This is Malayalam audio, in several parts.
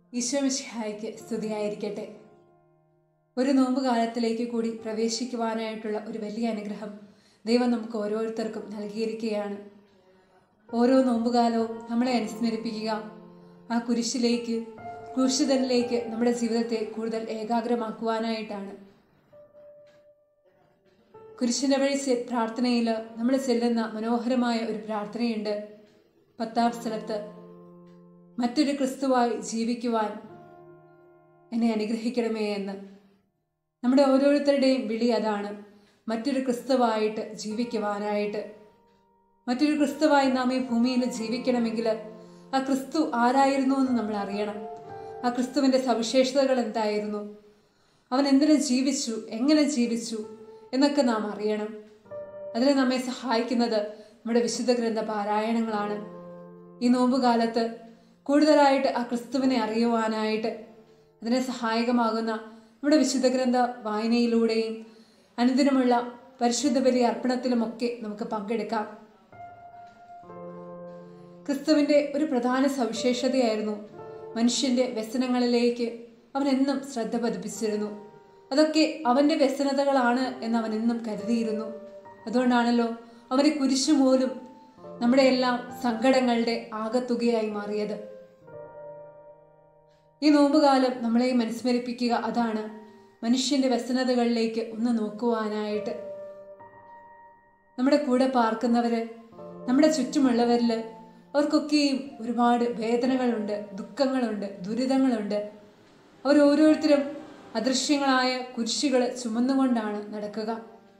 ഈശോമിശിഹായ്ക്ക് സ്തുതിയായിരിക്കട്ടെ ഒരു നോമ്പ് കാലത്തിലേക്ക് കൂടി പ്രവേശിക്കുവാനായിട്ടുള്ള ഒരു വലിയ അനുഗ്രഹം ദൈവം നമുക്ക് ഓരോരുത്തർക്കും നൽകിയിരിക്കുകയാണ് ഓരോ നോമ്പുകാലവും നമ്മളെ അനുസ്മരിപ്പിക്കുക ആ കുരിശിലേക്ക് ക്രൂശിതനിലേക്ക് നമ്മുടെ ജീവിതത്തെ കൂടുതൽ ഏകാഗ്രമാക്കുവാനായിട്ടാണ് കുരിശിന്റെ വഴി ചെ- പ്രാർത്ഥനയിൽ നമ്മൾ ചെല്ലുന്ന മനോഹരമായ ഒരു പ്രാർത്ഥനയുണ്ട് പത്താം സ്ഥലത്ത് മറ്റൊരു ക്രിസ്തുവായി ജീവിക്കുവാൻ എന്നെ അനുഗ്രഹിക്കണമേ എന്ന് നമ്മുടെ ഓരോരുത്തരുടെയും വിളി അതാണ് മറ്റൊരു ക്രിസ്തുവായിട്ട് ജീവിക്കുവാനായിട്ട് മറ്റൊരു ക്രിസ്തുവായി നാം ഈ ഭൂമിയിൽ ജീവിക്കണമെങ്കിൽ ആ ക്രിസ്തു ആരായിരുന്നു എന്ന് നമ്മൾ അറിയണം ആ ക്രിസ്തുവിന്റെ സവിശേഷതകൾ എന്തായിരുന്നു അവൻ എന്തിനു ജീവിച്ചു എങ്ങനെ ജീവിച്ചു എന്നൊക്കെ നാം അറിയണം അതിന് നമ്മെ സഹായിക്കുന്നത് നമ്മുടെ വിശുദ്ധ ഗ്രന്ഥ പാരായണങ്ങളാണ് ഈ നോമ്പുകാലത്ത് കൂടുതലായിട്ട് ആ ക്രിസ്തുവിനെ അറിയുവാനായിട്ട് അതിനെ സഹായകമാകുന്ന നമ്മുടെ വിശുദ്ധ ഗ്രന്ഥ വായനയിലൂടെയും അനുദിനമുള്ള പരിശുദ്ധ ബലി അർപ്പണത്തിലുമൊക്കെ നമുക്ക് പങ്കെടുക്കാം ക്രിസ്തുവിന്റെ ഒരു പ്രധാന സവിശേഷതയായിരുന്നു മനുഷ്യന്റെ വ്യസനങ്ങളിലേക്ക് അവൻ എന്നും ശ്രദ്ധ പതിപ്പിച്ചിരുന്നു അതൊക്കെ അവന്റെ വ്യസനതകളാണ് എന്ന് അവൻ എന്നും കരുതിയിരുന്നു അതുകൊണ്ടാണല്ലോ അവന്റെ കുരിശു പോലും നമ്മുടെ എല്ലാം സങ്കടങ്ങളുടെ ആകത്തുകയായി മാറിയത് ഈ നോമ്പുകാലം നമ്മളെയും അനുസ്മരിപ്പിക്കുക അതാണ് മനുഷ്യന്റെ വ്യസനതകളിലേക്ക് ഒന്ന് നോക്കുവാനായിട്ട് നമ്മുടെ കൂടെ പാർക്കുന്നവര് നമ്മുടെ ചുറ്റുമുള്ളവരിൽ അവർക്കൊക്കെയും ഒരുപാട് വേദനകളുണ്ട് ദുഃഖങ്ങളുണ്ട് ദുരിതങ്ങളുണ്ട് അവർ ഓരോരുത്തരും അദൃശ്യങ്ങളായ കുരിശുകൾ ചുമന്നുകൊണ്ടാണ് നടക്കുക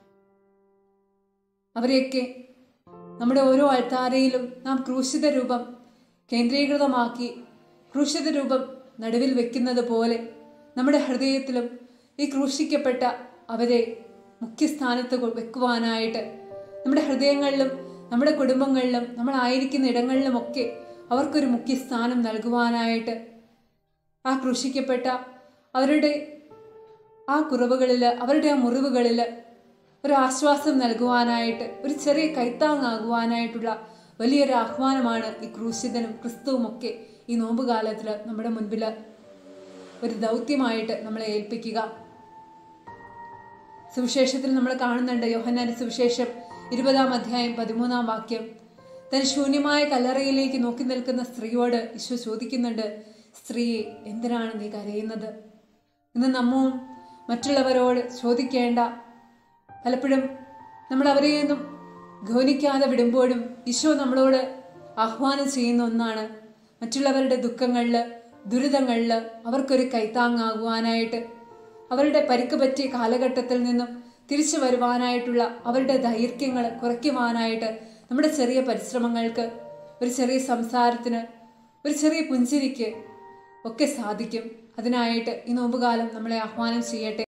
അവരെയൊക്കെ നമ്മുടെ ഓരോ അൾത്താരയിലും നാം ക്രൂശിത രൂപം കേന്ദ്രീകൃതമാക്കി ക്രൂശിത രൂപം നടുവിൽ വെക്കുന്നത് പോലെ നമ്മുടെ ഹൃദയത്തിലും ഈ ക്രൂശിക്കപ്പെട്ട അവരെ മുഖ്യസ്ഥാനത്ത് കൊ- വെക്കുവാനായിട്ട് നമ്മുടെ ഹൃദയങ്ങളിലും നമ്മുടെ കുടുംബങ്ങളിലും നമ്മളായിരിക്കുന്ന ഇടങ്ങളിലുമൊക്കെ അവർക്കൊരു മുഖ്യസ്ഥാനം നൽകുവാനായിട്ട് ആ ക്രൂശിക്കപ്പെട്ട അവരുടെ ആ കുറവുകളിൽ അവരുടെ ആ മുറിവുകളിൽ ഒരു ആശ്വാസം നൽകുവാനായിട്ട് ഒരു ചെറിയ കൈത്താങ്ങാകുവാനായിട്ടുള്ള വലിയൊരു ആഹ്വാനമാണ് ഈ ക്രൂശിതനും ക്രിസ്തുവും ഒക്കെ ഈ നോമ്പുകാലത്തിൽ നമ്മുടെ മുൻപിൽ ഒരു ദൗത്യമായിട്ട് നമ്മളെ ഏൽപ്പിക്കുക സുവിശേഷത്തിൽ നമ്മൾ കാണുന്നുണ്ട് യോഹന്നാന്റെ സുവിശേഷം ഇരുപതാം അധ്യായം പതിമൂന്നാം വാക്യം തൻ ശൂന്യമായ കല്ലറയിലേക്ക് നോക്കി നിൽക്കുന്ന സ്ത്രീയോട് ഈശോ ചോദിക്കുന്നുണ്ട് സ്ത്രീയെ എന്തിനാണ് നീ കരയുന്നത് ഇന്ന് നമ്മവും മറ്റുള്ളവരോട് ചോദിക്കേണ്ട പലപ്പോഴും നമ്മൾ അവരെയൊന്നും ഗൗനിക്കാതെ വിടുമ്പോഴും ഈശോ നമ്മളോട് ആഹ്വാനം ചെയ്യുന്ന ഒന്നാണ് മറ്റുള്ളവരുടെ ദുഃഖങ്ങളിൽ ദുരിതങ്ങളിൽ അവർക്കൊരു കൈത്താങ്ങാകുവാനായിട്ട് അവരുടെ പരിക്ക് പറ്റിയ കാലഘട്ടത്തിൽ നിന്നും തിരിച്ചു വരുവാനായിട്ടുള്ള അവരുടെ ദൈർഘ്യങ്ങൾ കുറയ്ക്കുവാനായിട്ട് നമ്മുടെ ചെറിയ പരിശ്രമങ്ങൾക്ക് ഒരു ചെറിയ സംസാരത്തിന് ഒരു ചെറിയ പുഞ്ചിരിക്ക് ഒക്കെ സാധിക്കും അതിനായിട്ട് ഈ നോമ്പുകാലം നമ്മളെ ആഹ്വാനം ചെയ്യട്ടെ